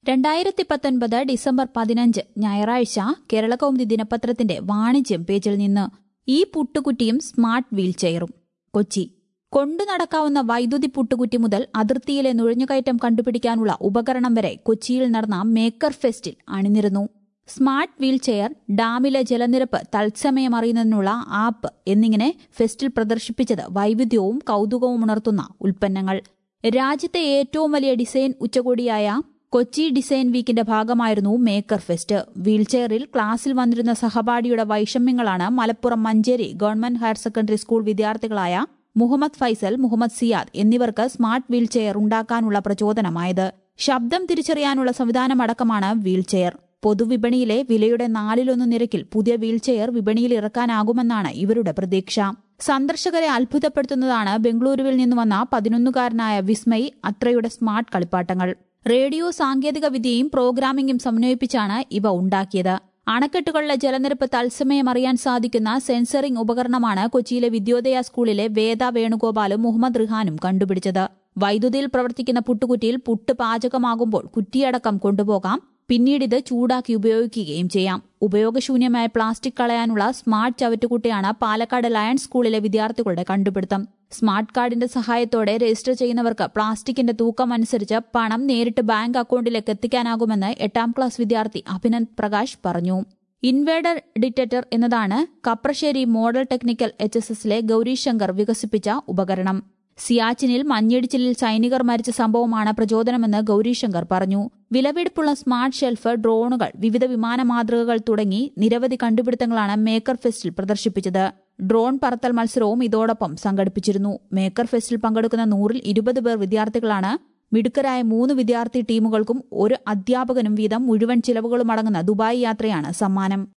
രണ്ടായിരത്തി പത്തൊൻപത് ഡിസംബർ പതിനഞ്ച് ഞായറാഴ്ച കേരളകൗമുദി ദിനപത്രത്തിന്റെ വാണിജ്യം പേജിൽ നിന്ന് ഈ പുട്ടുകുറ്റിയും സ്മാർട്ട് വീൽചെയറും കൊച്ചി കൊണ്ടു നടക്കാവുന്ന വൈദ്യുതി പുട്ടുകുറ്റി മുതൽ അതിർത്തിയിലെ നുഴഞ്ഞുകയറ്റം കണ്ടുപിടിക്കാനുള്ള ഉപകരണം വരെ കൊച്ചിയിൽ നടന്ന മേക്കർ ഫെസ്റ്റിൽ അണിനിരുന്നു സ്മാർട്ട് വീൽചെയർ ഡാമിലെ ജലനിരപ്പ് തത്സമയം അറിയുന്നതിനുള്ള ആപ്പ് എന്നിങ്ങനെ ഫെസ്റ്റിൽ പ്രദർശിപ്പിച്ചത് വൈവിധ്യവും കൌതുകവും ഉണർത്തുന്ന ഉൽപ്പന്നങ്ങൾ രാജ്യത്തെ ഏറ്റവും വലിയ ഡിസൈൻ ഉച്ചകോടിയായ കൊച്ചി ഡിസൈൻ വീക്കിന്റെ ഭാഗമായിരുന്നു മേക്കർ ഫെസ്റ്റ് വീൽചെയറിൽ ക്ലാസ്സിൽ വന്നിരുന്ന സഹപാഠിയുടെ വൈഷമ്യങ്ങളാണ് Malappuram Manjeri government higher secondary school വിദ്യാർത്ഥികളായ മുഹമ്മദ് ഫൈസൽ മുഹമ്മദ് സിയാദ് എന്നിവർക്ക് സ്മാർട്ട് വീൽചെയർ ഉണ്ടാക്കാനുള്ള പ്രചോദനമായത് ശബ്ദം തിരിച്ചറിയാനുള്ള സംവിധാനമടക്കമാണ് വീൽചെയർ പൊതുവിപണിയിലെ വിലയുടെ നാലിലൊന്ന് നിരക്കിൽ പുതിയ വീൽചെയർ വിപണിയിൽ ഇറക്കാനാകുമെന്നാണ് ഇവരുടെ പ്രതീക്ഷ സന്ദർശകരെ അത്ഭുതപ്പെടുത്തുന്നതാണ് ബംഗളൂരുവിൽ നിന്ന് വന്ന പതിനൊന്നുകാരനായ വിസ്മയ് അത്രയുടെ സ്മാർട്ട് കളിപ്പാട്ടങ്ങൾ റേഡിയോ സാങ്കേതിക വിദ്യയും പ്രോഗ്രാമിംഗും സമന്വയിപ്പിച്ചാണ് ഇവ ഉണ്ടാക്കിയത് അണക്കെട്ടുകളിലെ ജലനിരപ്പ് തത്സമയം അറിയാൻ സാധിക്കുന്ന സെൻസറിംഗ് ഉപകരണമാണ് കൊച്ചിയിലെ വിദ്യോദയ സ്കൂളിലെ വേദ വേണുഗോപാലും മുഹമ്മദ് റിഹാനും കണ്ടുപിടിച്ചത് വൈദ്യുതിയിൽ പ്രവർത്തിക്കുന്ന പുട്ടുകുറ്റിയിൽ പുട്ട് പാചകമാകുമ്പോൾ കുറ്റിയടക്കം കൊണ്ടുപോകാം പിന്നീട് ഇത് ചൂടാക്കി ഉപയോഗിക്കുകയും ചെയ്യാം ഉപയോഗശൂന്യമായ പ്ലാസ്റ്റിക് കളയാനുള്ള സ്മാർട്ട് ചവറ്റുകുട്ടിയാണ് പാലക്കാട് ലയൺസ് സ്കൂളിലെ വിദ്യാർത്ഥികളുടെ കണ്ടുപിടുത്തം സ്മാർട്ട് കാർഡിന്റെ സഹായത്തോടെ രജിസ്റ്റർ ചെയ്യുന്നവർക്ക് പ്ലാസ്റ്റിക്കിന്റെ തൂക്കം അനുസരിച്ച് പണം നേരിട്ട് ബാങ്ക് അക്കൌണ്ടിലേക്ക് എത്തിക്കാനാകുമെന്ന് എട്ടാം ക്ലാസ് വിദ്യാർത്ഥി അഭിനന്ദ് പ്രകാശ് പറഞ്ഞു ഇൻവേഡർ ഡിറ്റക്ടർ എന്നതാണ് Kaprassery model technical H S എസിലെ ഗൌരീശങ്കർ വികസിപ്പിച്ച ഉപകരണം സിയാച്ചിനിൽ മഞ്ഞിടിച്ചിലിൽ സൈനികർ മരിച്ച സംഭവമാണ് പ്രചോദനമെന്ന് ഗൌരീശങ്കർ പറഞ്ഞു വിലപിടിപ്പുള്ള സ്മാർട്ട് ഷെൽഫ് ഡ്രോണുകൾ വിവിധ വിമാന മാതൃകകൾ തുടങ്ങി നിരവധി കണ്ടുപിടുത്തങ്ങളാണ് മേക്കർ ഫെസ്റ്റിൽ പ്രദർശിപ്പിച്ചത് ഡ്രോൺ പറത്തൽ മത്സരവും ഇതോടൊപ്പം സംഘടിപ്പിച്ചിരുന്നു മേക്കർ ഫെസ്റ്റിൽ പങ്കെടുക്കുന്ന നൂറിൽ ഇരുപത് പേർ വിദ്യാർത്ഥികളാണ് മിടുക്കരായ മൂന്ന് വിദ്യാർത്ഥി ടീമുകൾക്കും ഒരു അധ്യാപകനും വീതം മുഴുവൻ ചിലവുകളും അടങ്ങുന്ന ദുബായ് യാത്രയാണ് സമ്മാനം